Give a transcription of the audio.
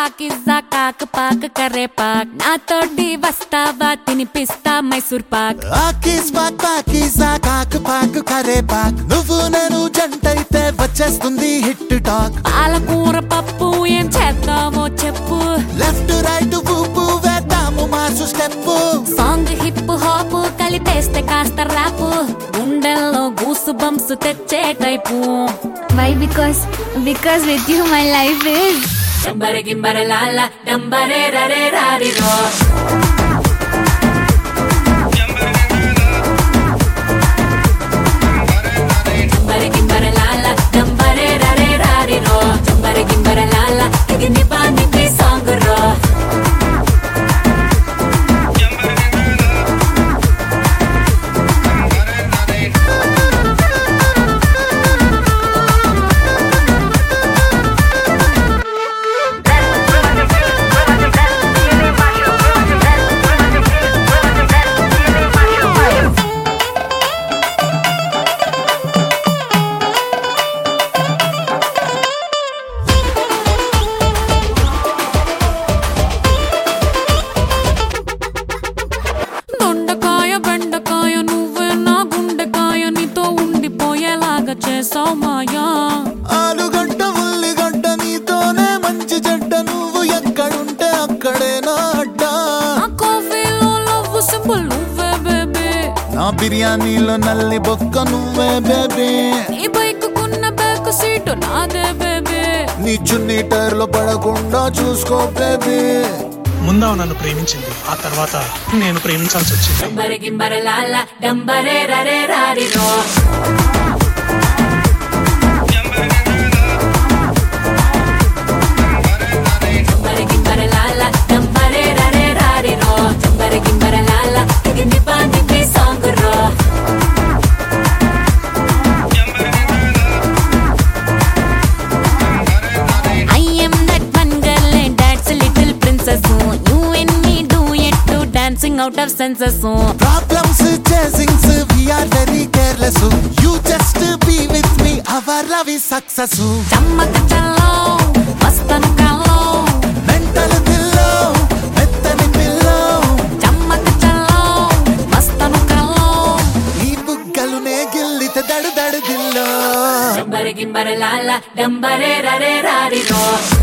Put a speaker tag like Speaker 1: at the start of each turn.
Speaker 1: పాకిజా కాక పాక కరే పాక్ నాతోటి వస్తావా తినిపిస్తా మైసూర్ పాక్
Speaker 2: ఆకీస్ పాక్ పాకీసా కాకు పాకు కరే పాక్ నువ్వు నేను జంటైతే వచ్చేస్తుంది హిట్ టాక్
Speaker 1: పాలకూర పప్పు ఏం చేద్దామో చెప్పు
Speaker 2: లెఫ్ట్ రైట్ ఊపు వేద్దాము మార్చు స్టెప్
Speaker 1: సాంగ్ హిప్ హాప్ కలిపేస్తే కాస్త ర్యాప్ గుండెల్లో గూసు బంప్స్ తెచ్చే type
Speaker 3: Why? Because because with you my life is
Speaker 1: డంబరె గింబరె లాల డంబరె రరే రారిరో డంబరె గింబరె లాల డంబరె రరే రారిరో డంబరె గింబరె లాల ఇది నిబా నిబి సాంగ్ రో దొండకాయ బెండకాయ నువ్వే నా గుండెకాయ నీతో ఉండిపోయేలాగా చేసావు మాయా
Speaker 2: ఆలుగడ్డ ఉల్లిగడ్డ నీతోనే మంచి జడ్డ నువ్వు ఎక్కడుంటే అక్కడే నా అడ్డా
Speaker 1: ఆ కాఫీలో లవ్ సింబల్ నువ్వే బేబీ
Speaker 2: నా బిర్యానీలో నల్లి బొక్క నువ్వే బేబీ
Speaker 1: నీ బైక్ కున్న బ్యాక్ సీటు నాదే బేబీ
Speaker 2: నీ చున్నీ టైర్లో పడకుండా చూసుకో బేబీ
Speaker 4: ముందా నన్ను ప్రేమించింది ఆ తర్వాత నేను ప్రేమించాల్సి వచ్చింది
Speaker 1: డంబరె గింబరె లాల డంబరె రరే రారిరో డంబరె గింబరె లాల డంబరె రరే రారిరో డంబరె గింబరె లాల ఇది నిబా నిబి సాంగ్ రో I am that one girl and that's a little princess. Oh, you and me do it to dancing out of senses. Oh.
Speaker 2: Problems చేసింగ్స్ we are very careless you just be with me our love is success
Speaker 1: చమ్మక చల్లో మస్తను కల్లో
Speaker 2: mental పిల్లో మెత్తని పిల్లో
Speaker 1: చమ్మక చల్లో మస్తను కల్లో
Speaker 2: ఈ బుగ్గలునే గిల్లిత దడు దడు దిల్లో
Speaker 1: డంబరె గింబరె లాల డంబరె రరే రారిరో